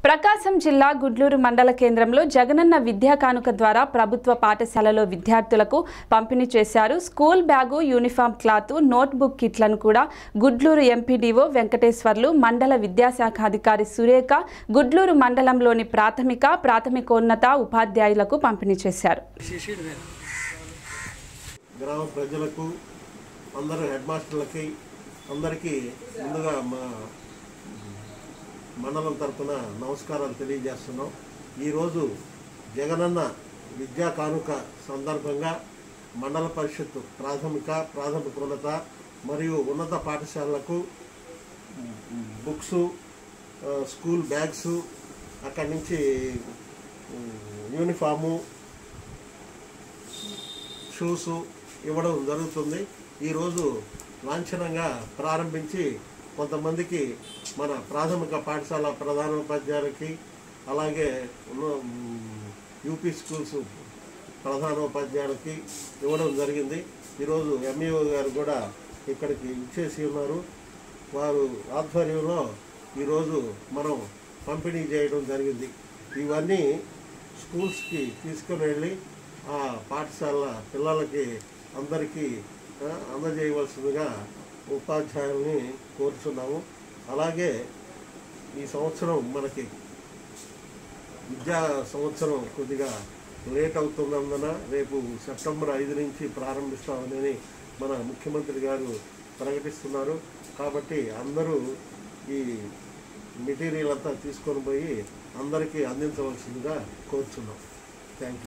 ప్రకాశం జిల్లా గుడ్లూరు మండల కేంద్రంలో జగనన్న విద్యా కానుక ద్వారా ప్రభుత్వ పాఠశాలలో విద్యార్థులకు పంపిణీ చేశారు school bag uniform cloth notebook కిట్లను కూడా గుడ్లూరు ఎంపీడీఓ వెంకటేశ్వర్లు మండల విద్యాశాఖ అధికారి సురేఖ గుడ్లూరు మండలంలోని ప్రాథమిక ప్రాథమికోన్నత ఉపాధ్యాయులకు పంపిణీ చేశారు గ్రామ ప్రజలకు అందరు హెడ్ మాస్టర్లకి అందరికీ ముందుగా మా మండలం తరపున నమస్కారాలు తెలియజేస్తున్నాం ఈరోజు జగనన్న విద్యా కానుక సందర్భంగా మండల పరిషత్ ప్రాథమిక ప్రాథమికోన్నత మరియు ఉన్నత పాఠశాలలకు బుక్స్ ఆ, స్కూల్ బ్యాగ్స్ అక్కడి నుంచి ఉమ్, యూనిఫాము షూస్ ఇవ్వడం జరుగుతుంది ఈరోజు లాంఛనంగా ప్రారంభించి కొంతమందికి మన ప్రాథమిక పాఠశాల ప్రధానోపాధ్యాయులకి అలాగే ఉన్న మ్, యూపీ స్కూల్స్ ప్రధానోపాధ్యాయులకి ఇవ్వడం జరిగింది ఈరోజు ఎంఈఓ గారు కూడా ఇక్కడికి ఇచ్చేసి ఉన్నారు వారు ఆధ్వర్యంలో ఈరోజు మనం పంపిణీ చేయడం జరిగింది ఇవన్నీ స్కూల్స్కి తీసుకుని వెళ్ళి ఆ పాఠశాల పిల్లలకి అందరికీ ఆ, అందజేయవలసిందిగా ఉపాధ్యాయుల్ని కోరుచున్నాము అలాగే ఈ సంవత్సరం మనకి విద్యా సంవత్సరం కొద్దిగా లేట్ అవుతున్నందున రేపు సెప్టెంబర్ ఐదు నుంచి ప్రారంభిస్తామని మన ముఖ్యమంత్రి గారు ప్రకటిస్తున్నారు కాబట్టి అందరూ ఈ మెటీరియల్ అంతా తీసుకొని పోయి అందరికీ అందించవలసిందిగా కోరుచున్నాం థ్యాంక్ యూ